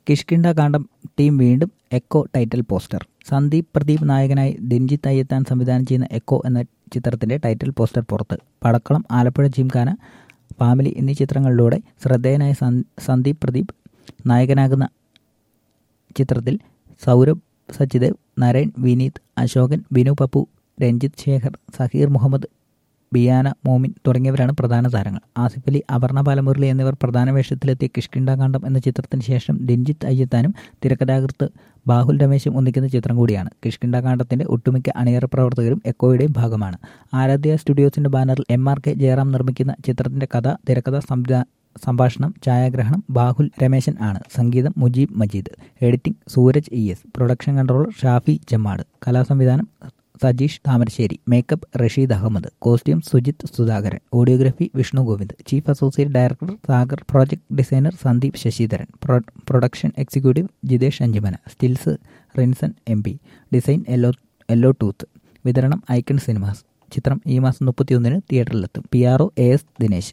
കിഷ്കിണ്ട Kaandam team വീണ്ടും echo title poster Sandeep Pradeep നായകനായി രഞ്ജിത്ത് അയ്യത്താൻ സംവിധാനം ചെയ്യുന്ന എക്കോ എന്ന ചിത്രത്തിന്റെ ടൈറ്റിൽ പോസ്റ്റർ പുറത്ത് പടക്കളം ആലപ്പുഴ ജിംഖാന ഫാമിലി എന്നീ ചിത്രങ്ങളിലൂടെ ശ്രദ്ധേയനായ സന്ദീപ് പ്രദീപ് നായകനാകുന്ന ചിത്രത്തിൽ സൗരഭ് സച്ചിദേവ് നരേൻ വിനീത് അശോകൻ ബിനു പപ്പു രഞ്ജിത്ത് ശേഖർ സഹീർ മുഹമ്മദ് ബിയാന മോമിൻ തുടങ്ങിയവരാണ് പ്രധാന താരങ്ങൾ ആസിഫ് അലി അപർണ ബാലമുരളി എന്നിവർ പ്രധാന വേഷത്തിലെത്തിയ കിഷ്കിണ്ടാകാന്ഡം എന്ന ചിത്രത്തിന് ശേഷം രഞ്ജിത്ത് അയ്യത്താനും തിരക്കഥാകൃത്ത് ബാഹുൽ രമേശും ഒന്നിക്കുന്ന ചിത്രം കൂടിയാണ് കിഷ്കിണ്ടാകാന്ഡത്തിന്റെ ഒട്ടുമിക്ക അണിയറ പ്രവർത്തകരും എക്കോയുടെയും ഭാഗമാണ് ആരാധ്യ സ്റ്റുഡിയോസിന്റെ ബാനറിൽ എം ആർ കെ ജയറാം നിർമ്മിക്കുന്ന ചിത്രത്തിന്റെ കഥ തിരക്കഥ സംവിധാന സംഭാഷണം ഛായാഗ്രഹണം ബാഹുൽ രമേശൻ ആണ് സംഗീതം Mujeeb Majeed editing Sooraj E S production controller Shafi Jammad കലാസംവിധാനം Sajeesh Thamarassery makeup Rasheed Ahammed costume Sujith Sudhakaran audiography Vishnu Govind chief associate director Sagar project designer Sandeep Sasidharan production executive Jithesh Anchumana stills Rinson M P design yellow yellow tooth വിതരണം ഐക്കൺ സിനിമാസ് ചിത്രം ഈ മാസം മുപ്പത്തിയൊന്നിന് തിയേറ്ററിലെത്തും P R O A S Dinesh